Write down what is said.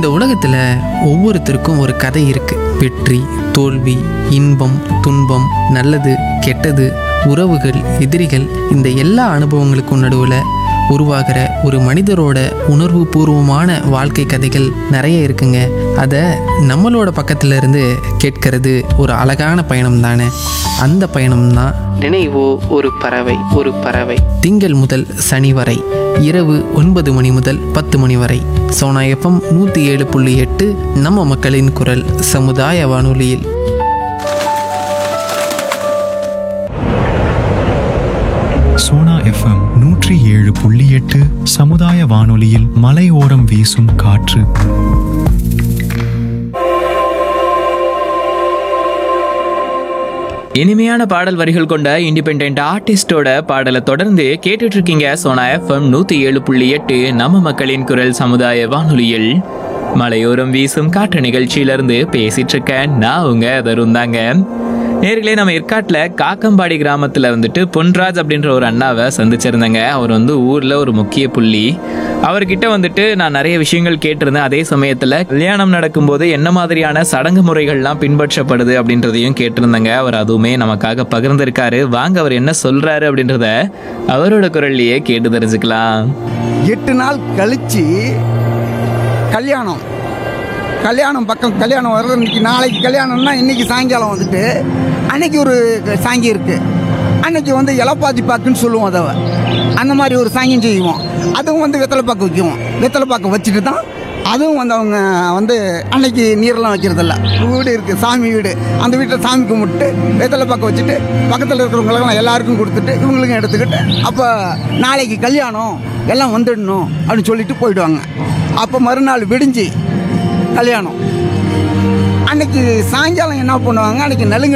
உலகத்துல ஒவ்வொருத்தருக்கும் ஒரு கதை இருக்கு வெற்றி தோல்வி இன்பம் துன்பம் நல்லது கெட்டது உறவுகள் எதிரிகள் இந்த எல்லா அனுபவங்களுக்கும் நடுவில் உருவாகிற ஒரு மனிதரோட உணர்வு பூர்வமான வாழ்க்கை கதைகள் நிறைய இருக்குங்க அதை நம்மளோட பக்கத்துல இருந்து கேட்கறது ஒரு அழகான பயணம் தானே அந்த பயணம் தான் நினைவோ ஒரு பறவை ஒரு பறவை திங்கள் முதல் சனி வரை இரவு ஒன்பது மணி முதல் பத்து மணி வரை சோனா எஃப்எம் நூற்றி ஏழு புள்ளி எட்டு நம்ம மக்களின் குரல் சமுதாய வானொலியில் சோனா எஃப்எம் நூற்றி ஏழு புள்ளி எட்டு சமுதாய வானொலியில் மலையோரம் வீசும் காற்று இனிமையான பாடல் வரிகள் கொண்ட இண்டிபெண்ட் ஆர்டிஸ்டோட பாடலை தொடர்ந்து கேட்டுட்டு இருக்கீங்க சோனா எஃப்எம் நூத்தி ஏழு புள்ளி எட்டு நம்ம மக்களின் குரல் சமுதாய வானொலியில் மலையோரம் வீசும் காற்று நிகழ்ச்சியிலிருந்து பேசிட்டு இருக்கேன் நான் உங்க தருண் தாங்க நேர்களே நம்ம ஏற்காட்டில் காக்கம்பாடி கிராமத்தில் வந்துட்டு பொன்ராஜ் அப்படின்ற ஒரு அண்ணாவை சந்திச்சிருந்தேங்க அவர் வந்து ஊரில் ஒரு முக்கிய புள்ளி அவர்கிட்ட வந்துட்டு நான் நிறைய விஷயங்கள் கேட்டிருந்தேன் அதே சமயத்தில் கல்யாணம் நடக்கும்போது என்ன மாதிரியான சடங்கு முறைகள்லாம் பின்பற்றப்படுது அப்படின்றதையும் கேட்டிருந்தேங்க அவர் அதுவுமே நமக்காக பகிர்ந்திருக்காரு வாங்க அவர் என்ன சொல்றாரு அப்படின்றத அவரோட குரல்லையே கேட்டு தெரிஞ்சுக்கலாம் எட்டு நாள் கழிச்சு கல்யாணம் கல்யாணம் பக்கம் கல்யாணம் வர்றது இன்னைக்கு நாளைக்கு கல்யாணம்னா இன்னைக்கு சாயங்காலம் வந்துட்டு அன்னைக்கு ஒரு சாங்கி இருக்கு அன்னைக்கு வந்து இலப்பாத்தி பாக்குன்னு சொல்லுவோம் அதை அந்த மாதிரி ஒரு சாங்கியம் செய்வோம் அதுவும் வந்து வெத்தலை பாக்கு வைக்குவோம் வெத்தலை பாக்கு வச்சுட்டு தான் அதுவும் வந்து அவங்க வந்து அன்னைக்கு நீரெல்லாம் வைக்கிறதில்ல வீடு இருக்குது சாமி வீடு அந்த வீட்டில் சாமி கும்பிட்டு வெத்தலை பாக்கு வச்சுட்டு பக்கத்தில் இருக்கிறவங்களுக்கெல்லாம் எல்லாருக்கும் கொடுத்துட்டு இவங்களுக்கும் எடுத்துக்கிட்டு அப்போ நாளைக்கு கல்யாணம் எல்லாம் வந்துடணும் அப்படின்னு சொல்லிட்டு போயிடுவாங்க அப்போ மறுநாள் விடிஞ்சு கல்யாணம் அன்னைக்கு சாயங்காலம் என்ன பண்ணுவாங்க அன்னைக்கு நலுங்கு